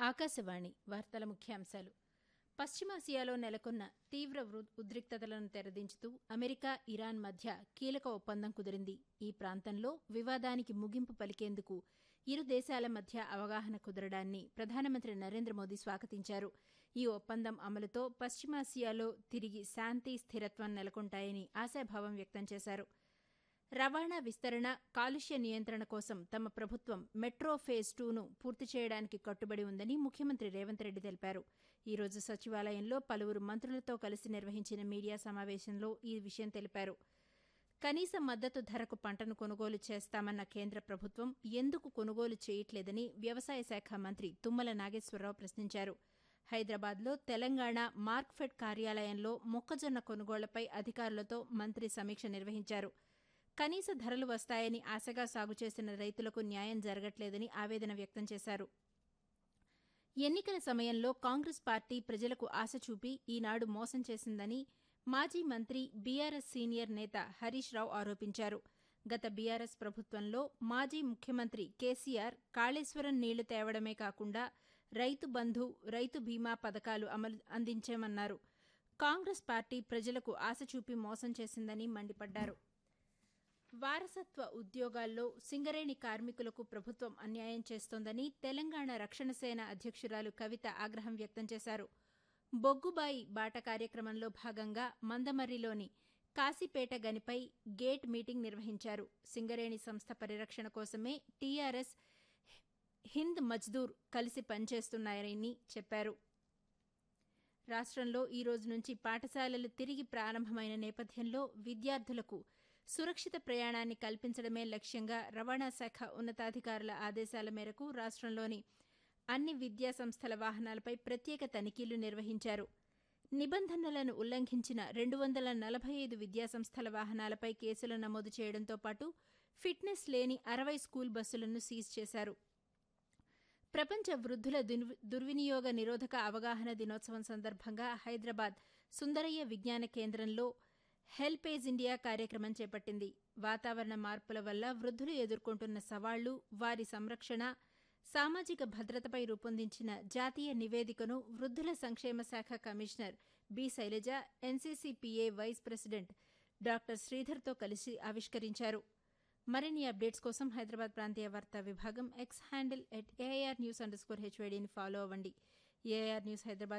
ఆకాశవాణి వార్తల ముఖ్యాంశాలు పశ్చిమాసియాలో నెలకొన్న తీవ్ర వృ- ఉద్రిక్తతలను తెరదించుతూ అమెరికా ఇరాన్ మధ్య కీలక ఒప్పందం కుదిరింది ఈ ప్రాంతంలో వివాదానికి ముగింపు పలికేందుకు ఇరు దేశాల మధ్య అవగాహన కుదరడాన్ని ప్రధానమంత్రి నరేంద్ర మోదీ స్వాగతించారు ఈ ఒప్పందం అమలుతో పశ్చిమాసియాలో తిరిగి శాంతి స్థిరత్వం నెలకొంటాయని ఆశాభావం వ్యక్తం చేశారు రవాణా విస్తరణ కాలుష్య నియంత్రణ కోసం తమ ప్రభుత్వం మెట్రో ఫేజ్ టూను పూర్తి చేయడానికి కట్టుబడి ఉందని ముఖ్యమంత్రి రేవంత్ రెడ్డి తెలిపారు ఈ రోజు సచివాలయంలో పలువురు మంత్రులతో కలిసి నిర్వహించిన మీడియా సమావేశంలో ఈ విషయం తెలిపారు కనీస మద్దతు ధరకు పంటను కొనుగోలు చేస్తామన్న కేంద్ర ప్రభుత్వం ఎందుకు కొనుగోలు చేయట్లేదని వ్యవసాయ శాఖ మంత్రి తుమ్మల నాగేశ్వరరావు ప్రశ్నించారు హైదరాబాద్లో తెలంగాణ మార్క్ఫెడ్ కార్యాలయంలో మొక్కజొన్న కొనుగోళ్లపై అధికారులతో మంత్రి సమీక్ష నిర్వహించారు కనీస ధరలు వస్తాయని ఆశగా సాగు చేసిన రైతులకు న్యాయం జరగట్లేదని ఆవేదన వ్యక్తం చేశారు ఎన్నికల సమయంలో కాంగ్రెస్ పార్టీ ప్రజలకు ఆశ చూపి ఈనాడు మోసం చేసిందని మాజీ మంత్రి బీఆర్ఎస్ సీనియర్ నేత హరీష్ రావు ఆరోపించారు గత బీఆర్ఎస్ ప్రభుత్వంలో మాజీ ముఖ్యమంత్రి కేసీఆర్ కాళేశ్వరం నీళ్లు తేవడమే కాకుండా రైతు బంధు రైతు బీమా పథకాలు అమలు అందించామన్నారు కాంగ్రెస్ పార్టీ ప్రజలకు ఆశ చూపి మోసం చేసిందని మండిపడ్డారు వారసత్వ ఉద్యోగాల్లో సింగరేణి కార్మికులకు ప్రభుత్వం అన్యాయం చేస్తోందని తెలంగాణ రక్షణ సేన అధ్యక్షురాలు కవిత ఆగ్రహం వ్యక్తం చేశారు బొగ్గుబాయి బాట కార్యక్రమంలో భాగంగా మందమర్రిలోని కాశీపేట గనిపై గేట్ మీటింగ్ నిర్వహించారు సింగరేణి సంస్థ పరిరక్షణ కోసమే టీఆర్ఎస్ హింద్ మజ్దూర్ కలిసి పనిచేస్తున్నారని చెప్పారు రాష్ట్రంలో ఈ రోజు నుంచి పాఠశాలలు తిరిగి ప్రారంభమైన నేపథ్యంలో విద్యార్థులకు సురక్షిత ప్రయాణాన్ని కల్పించడమే లక్ష్యంగా రవాణా శాఖ ఉన్నతాధికారుల ఆదేశాల మేరకు రాష్ట్రంలోని అన్ని విద్యా సంస్థల వాహనాలపై ప్రత్యేక తనిఖీలు నిర్వహించారు నిబంధనలను ఉల్లంఘించిన రెండు వందల నలభై ఐదు విద్యాసంస్థల వాహనాలపై కేసులు నమోదు చేయడంతో పాటు ఫిట్నెస్ లేని అరవై స్కూల్ బస్సులను సీజ్ చేశారు ప్రపంచ వృద్ధుల దుర్వి- దుర్వినియోగ నిరోధక అవగాహన దినోత్సవం సందర్భంగా హైదరాబాద్ సుందరయ్య విజ్ఞాన కేంద్రంలో హెల్పేజ్ ఇండియా కార్యక్రమం చేపట్టింది వాతావరణ మార్పుల వల్ల వృద్ధులు ఎదుర్కొంటున్న సవాళ్లు వారి సంరక్షణ సామాజిక భద్రతపై రూపొందించిన జాతీయ నివేదికను వృద్ధుల సంక్షేమ శాఖ commissioner B Shailaja NCCPA vice president doctor శ్రీధర్తో కలిసి ఆవిష్కరించారు మరిన్ని అప్డేట్స్ కోసం హైదరాబాద్ ప్రాంతీయ వార్తా విభాగం X handle at AIR news underscore హెచ్వైడీని ఫాలో అవ్వండి ఏఐఆర్ న్యూస్ హైదరాబాద్